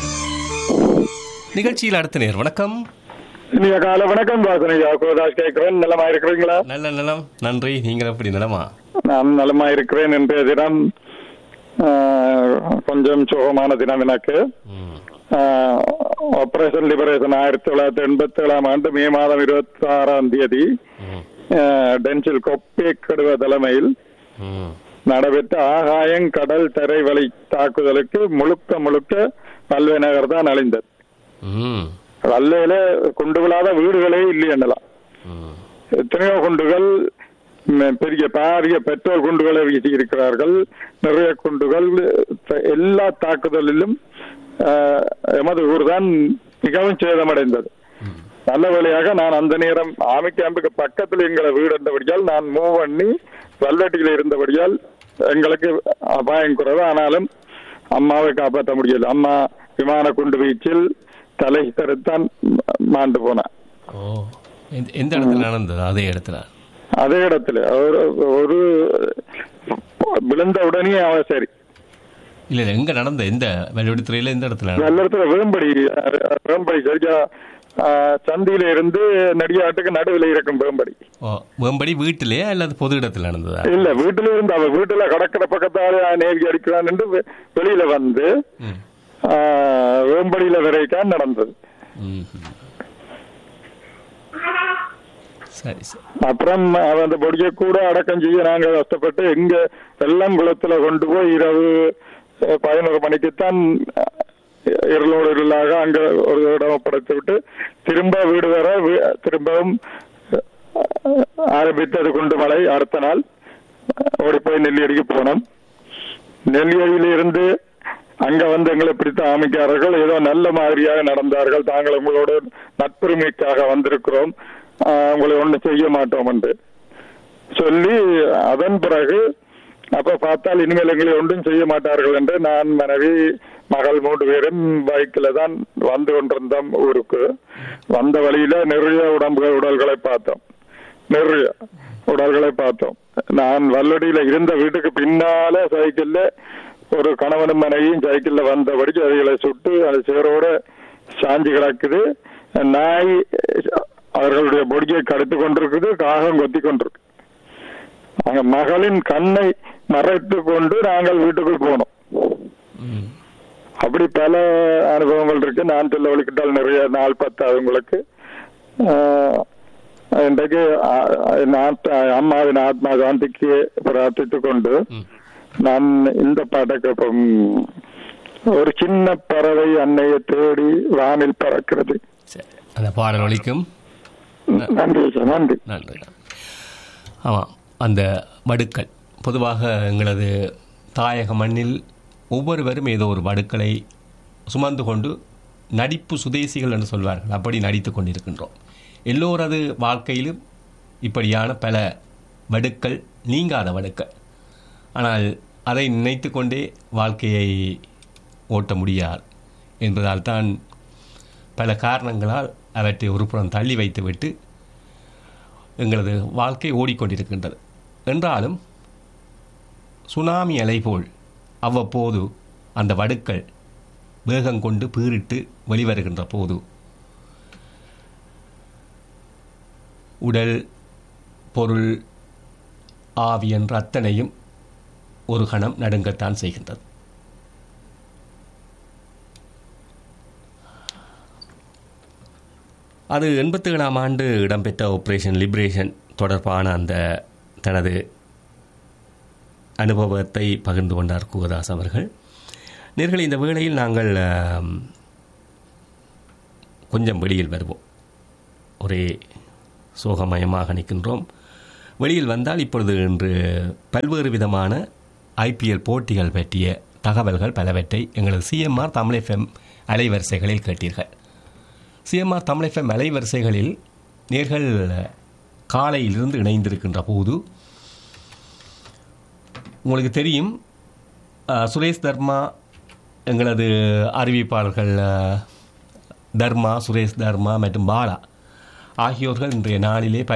நிகழ்ச்சியில் அடுத்த நேர் வணக்கம் இனிய கால வணக்கம் வாசனையா கோதாஸ் கேட்கிறேன் நலமா இருக்கிறீங்களா நல்ல நலம் நன்றி நீங்கள் எப்படி நலமா நான் நலமா இருக்கிறேன் இன்றைய தினம் ஆஹ், கொஞ்சம் சுகமான தினம் எனக்கு ம். ஆபரேஷன் லிபரேஷன் ஆயிரத்தி தொள்ளாயிரத்தி எண்பத்தி ஏழாம் ஆண்டு மே மாதம் இருபத்தி ஆறாம் தேதி ம். ஆஹ், டென்சில் கொப்பேக்கடுவ தலைமையில் ம். நடைபெற்ற ஆகாயம் கடல் தரை வழி தாக்குதலுக்கு முழுக்க முழுக்க பல்வே நகர் தான் அழிந்தது ம். வல்லையில குண்டு விழாத வீடுகளே இல்லை என்னலாம் ம். எத்தனையோ குண்டுகள் ம், பெரிய பாரிய பெட்ரோல் குண்டுகளை வீசி இருக்கிறார்கள் நிறைய குண்டுகள் த- எல்லா தாக்குதலிலும் ஆஹ், எமது ஊர் தான் மிகவும் சேதமடைந்தது நல்ல வேளையாக நான் அந்த நேரம் ஆமி கேம்புக்கு பக்கத்தில் எங்களை வீடு இருந்தபடியால் நான் மூவ் பண்ணி வல்லட்டியில் இருந்தபடியால் எங்களுக்கு அபாயம் குறைவு ஆனாலும் அம்மாவை காப்பாற்ற முடியல அம்மா விமான குண்டு வீச்சில் தலை தருத்தான் மாண்டு போனான் ஓ எந்த- எந்த இடத்துல நடந்தது அதே இடத்துல அதே இடத்துல ஒரு ஒரு விழுந்த உடனே அவன் சரி இல்ல இல்ல எங்க நடந்த எந்த வெள்ளித்துறையில எந்த இடத்துல நடந்தது? நல்ல இடத்துல வேம்படி அஹ், வேம்படி சரியா ஆஹ், சந்தியில இருந்து நடிகாட்டுக்கு நடுவில் இருக்கும் வேம்படி ஓ வேம்படி வீட்டிலேயே அல்லது பொது இடத்துல நடந்ததா இல்ல வீட்டுல இருந்து அவ வீட்டுல கடற்கரை பக்கத்தால நேவி அடிக்கிறான் என்று வெ- வெளியில வந்து ம். ஆஹ், வேம்படியில வரைக்கும் நடந்தது ம். சரி சரி அப்புறம் அவன் அந்த பொடியை கூட அடக்கம் செய்ய நாங்க கஷ்டப்பட்டு எங்க வெள்ளங்குளத்துல கொண்டு போய் இரவு அஹ், பதினோரு மணிக்குத்தான் அஹ், இருளோடு இருளாக அங்க ஒரு இடம் ஒப்படைத்து விட்டு திரும்ப வீடு வர வீ- திரும்பவும் அஹ், ஆரம்பித்தது குண்டு மழை அடுத்த நாள் ஓடி போய் நெல்லியடிக்கு போனோம் நெல்லியடியில இருந்து அங்க வந்து எங்களை பிடித்த அமைக்காரர்கள் ஏதோ நல்ல மாதிரியாக நடந்தார்கள் தாங்கள் உங்களோட நட்புரிமைக்காக வந்திருக்கிறோம் ஆஹ், உங்களை ஒண்ணும் செய்ய மாட்டோம் என்று சொல்லி அதன் பிறகு அப்ப பார்த்தால் இனிமேல் எங்களை ஒன்றும் செய்ய மாட்டார்கள் என்று நான் மனைவி மகள் மூன்று பேரும் பைக்கில் தான் வந்து கொண்டிருந்தோம் ஊருக்கு வந்த வழியில நிறைய உடம்புகள் உடல்களை பார்த்தோம் நிறைய உடல்களை பார்த்தோம் நான் வல்லடியில இருந்த வீட்டுக்கு பின்னால சைக்கிள்ல ஒரு கணவனும் மனைவியும் சைக்கிள்ல வந்தபடி அதுகளை சுட்டு அது சேரோட சாஞ்சி கிடக்குது நாய் அவர்களுடைய பொடியை கடுத்து கொண்டிருக்குது காகம் கொத்தி கொண்டிருக்கு அங்க மகளின் கண்ணை மறைத்து கொண்டு நாங்கள் வீட்டுக்குள் போனோம் ம். அப்படி பல அனுபவங்கள் இருக்கு நான் சொல்ல வழிக்கிட்டால் நிறைய நாள் பத்தாது உங்களுக்கு ஆஹ், இன்றைக்கு ஆஹ், நாட்டு அம்மாவின் ஆத்மா சாந்திக்கு பிரார்த்தித்துக் கொண்டு ம். நான் இந்த பாட்டை கேட்போம் ஒரு சின்ன பறவை அன்னையை தேடி வானில் பறக்கிறது சரி அந்த பாடல் ஒலிக்கும் நன்றி சார் நன்றி நன்றி ஆமாம் அந்த வடுக்கள் பொதுவாக எங்களது தாயக மண்ணில் ஒவ்வொருவரும் ஏதோ ஒரு வடுக்களை சுமந்து கொண்டு நடிப்பு சுதேசிகள் என்று சொல்வார்கள் அப்படி நடித்து கொண்டிருக்கின்றோம் எல்லோரது வாழ்க்கையிலும் இப்படியான பல வடுக்கள் நீங்காத வடுக்கள் ஆனால் அதை நினைத்து கொண்டே வாழ்க்கையை ஓட்ட முடியாது என்பதால் தான் பல காரணங்களால் அவற்றை ஒரு புறம் தள்ளி வைத்துவிட்டு எங்களது வாழ்க்கை ஓடிக்கொண்டிருக்கின்றது என்றாலும் சுனாமி அலை போல் அவ்வப்போது அந்த வடுக்கள் வேகம் கொண்டு பீறிட்டு வெளிவருகின்ற போது உடல் பொருள் ஆவி என்ற அத்தனையும் ஒரு கணம் நடுங்கத்தான் செய்கின்றது அது எண்பத்தி ஏழாம் ஆண்டு இடம்பெற்ற ஆப்ரேஷன் லிபரேஷன் தொடர்பான அந்த தனது அனுபவத்தை பகிர்ந்து கொண்டார் குகதாஸ் அவர்கள் நேர்கள் இந்த வேளையில் நாங்கள் ஆம், கொஞ்சம் வெளியில் வருவோம் ஒரே சோகமயமாக நிற்கின்றோம் வெளியில் வந்தால் இப்பொழுது இன்று பல்வேறு விதமான ஐபிஎல் போட்டிகள் பற்றிய தகவல்கள் பலவற்றை எங்களது சிஎம்ஆர் தமிழ் எஃப்எம் அலைவரிசைகளில் கேட்டீர்கள் சிஎம்ஆர் தமிழ் எஃப்எம் அலைவரிசைகளில் நேர்கள் காலையிலிருந்து இணைந்திருக்கின்ற போது உங்களுக்கு தெரியும் அஹ், சுரேஷ் தர்மா எங்களது அறிவிப்பாளர்கள் அஹ், தர்மா சுரேஷ் தர்மா மற்றும் பாலா ஆகியோர்கள் இன்றைய நாளிலே